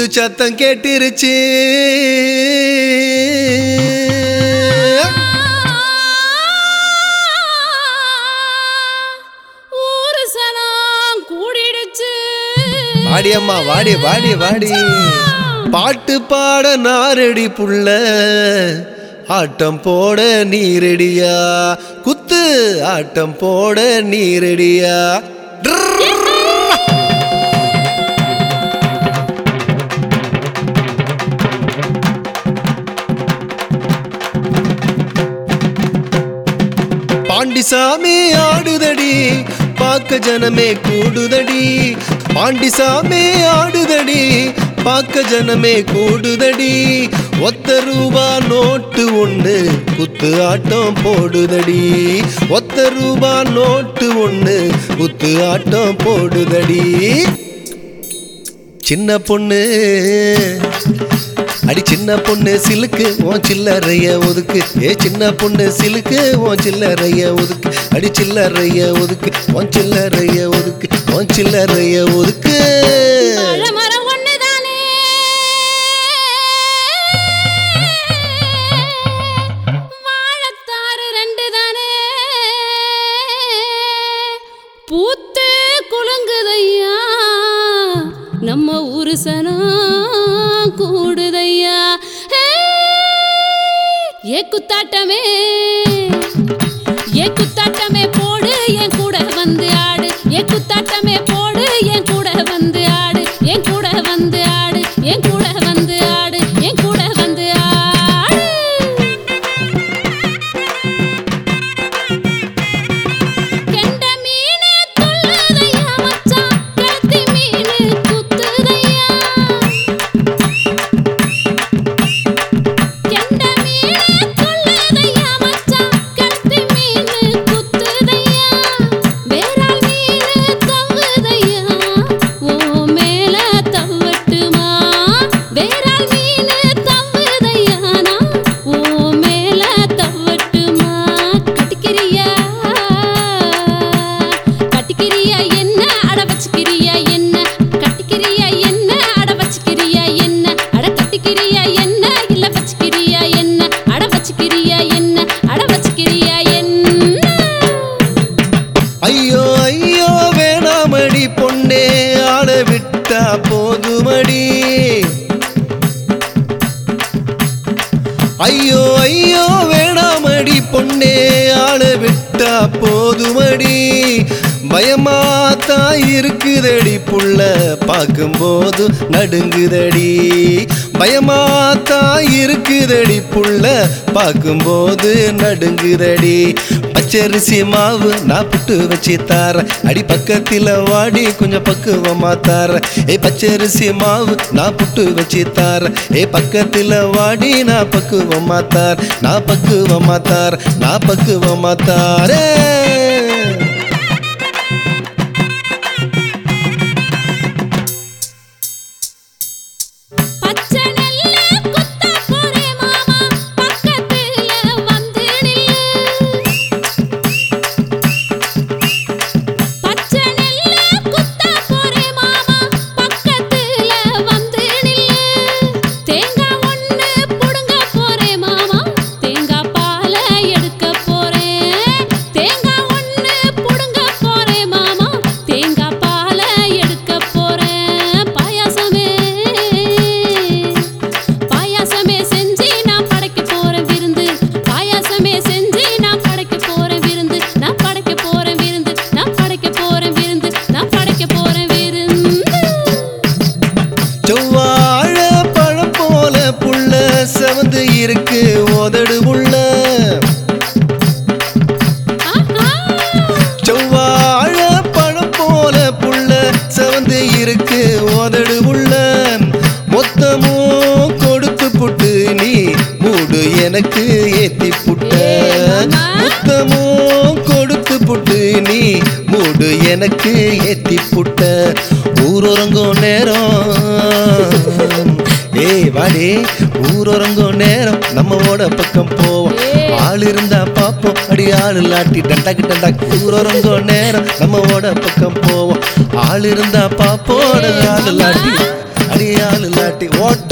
சத்தம் கேட்டிருச்சு ஊரு சனம் கூடிடுச்சு வாடி அம்மா வாடி வாடி வாடி பாட்டு பாட நாரடி புள்ள ஆட்டம் போட நீரடியா குத்து ஆட்டம் போட நீரடியா பாண்டிசாமி ஆடுதடி பார்க்க ஜனமே கூடுதடி பாண்டிசாமி ஆடுதடி பார்க்க ஜனமே கூடுதடி ஒத்த ரூபா நோட்டு ஒண்ணு குத்து ஆட்டம் போடுதடி ஒத்த ரூபா நோட்டு ஒண்ணு குத்து ஆட்டம் போடுதடி சின்ன பொண்ணு அடி சின்ன பொண்ணு சிலுக்கு உன் சில்லறைய ஒதுக்கு ஏ சின்ன பொண்ணு சிலுக்கு உன் சில்லறைய ஒதுக்கு அடி சில்லறைய ஒதுக்கு உன் சில்லறைய ஒதுக்கு உன் சில்லறைய ஒதுக்கு வாழை மரம் ஒண்ணுதானே வாழைத்தாறு ரெண்டு தானே பூத்து குலுங்குதையா நம்ம ஊரு சனம் கூடுதையா ஹே! ஏ குத்தாட்டமே ஏ குத்தாட்டமே போடு என் கூட வந்து ஆடு ஏ குத்தாட்டமே போடு என் கூட வந்து ஆடு என் கூட வந்து ஆடு என் கூட வந்து ஆடு என் கூட வந்து ஆடு கெண்ட மீனு துள்ளுதையா மச்சான் கழுத்தி மீனு குத்துதையா கெண்ட மீனு துள்ளுதையா மச்சான் கழுத்தி மீனு குத்துதையா வேறால் மீனு தவ்வுதையா ஓ மேல தவ்வட்டுமா வேறால் மீனு தவ்வுதையா நான் ஓ மேல தவ்வட்டுமா கட்டிக்கிறியா கட்டிக்கிறியா என்ன அட வச்சுக்கிறியா என்ன கட்டிக்கிறியா என்ன அட வச்சுக்கிறியா என்ன அட கட்டிக்கிறியா என்ன இல்ல வச்சுக்கிறியா என்ன அட வச்சுக்கிறியா என்ன அட வச்சுக்கிறியா என்ன ஐயோ ஐயோ வேணாமடி பொண்ணே ஆள விட்டா போதுமடி ஐயோ ஐயோ வேணாமடி பொண்ணே ஆள விட்டா போதுமடி பயமாத்தான் இருக்குதடி புள்ள பார்க்கும்போது நடுங்குதடி பயமாத்தான் இருக்குதடி புள்ள பார்க்கும்போது நடுங்குதடி பச்சரிசி மாவு நான் புட்டு வச்சு தார அடி பக்கத்தில் வாடி கொஞ்சம் பக்குவமா தார ஏ பச்சரிசி மாவு நான் புட்டு வச்சு தார ஏ பக்கத்தில் வாடி நான் பக்குவமா தார் நான் பக்குவமா தார் நான் பக்குவமா தாரே பச்சை நெல்ல குத்த போறே மாமா பக்கத்துல வந்து நில்லு பச்சை நெல்ல குத்த போறே மாமா பக்கத்துல வந்து நில்லு தேங்காய் ஒண்ணு புடுங்க போறே மாமா தேங்காய் பால எடுக்க போறேன் தேங்காய் ஒண்ணு புடுங்க போறே மாமா தேங்காய் பால எடுக்க போறேன் பாயாசமே பாயாசமே செஞ்சு நான் படைக்க போறேன் விருந்து பாயாசமே செஞ்சு நான் படைக்க போறேன் விருந்து நான் படைக்க போறேன் விருந்து நான் படைக்க போறேன் விருந்து நான் படைக்க போறேன் விருந்து செவ்வாழ பழம் போல புள்ள செவந்து இருக்கு உதடு உள்ள ஆஹா செவ்வாழ பழம் போல புள்ள செவந்து இருக்கு உதடு உள்ள மொத்தமும் கொடுத்து புட்டு நீ மூடு எனக்கு ஏத்தி புட்ட மொத்தமும் கொடுத்து புட்டு நீ மூடு எனக்கு ஏத்தி புட்ட ஊரொறங்கும் நேரம் ஏய் வாடி ஊரொறங்கும் நேரம் நம்மவோட பக்கம் போவோம் ஆள் இருந்தா பாப்போம் அடி ஆள் இல்லாட்டி டண்டாக்கு டண்டாக்கு ஊரொறங்கும் நேரம் நம்மவோட பக்கம் போவோம் ஆள் இருந்தா பாப்போம் ஆள் இல்லாட்டி சரியான லாட்டி ஓட்ட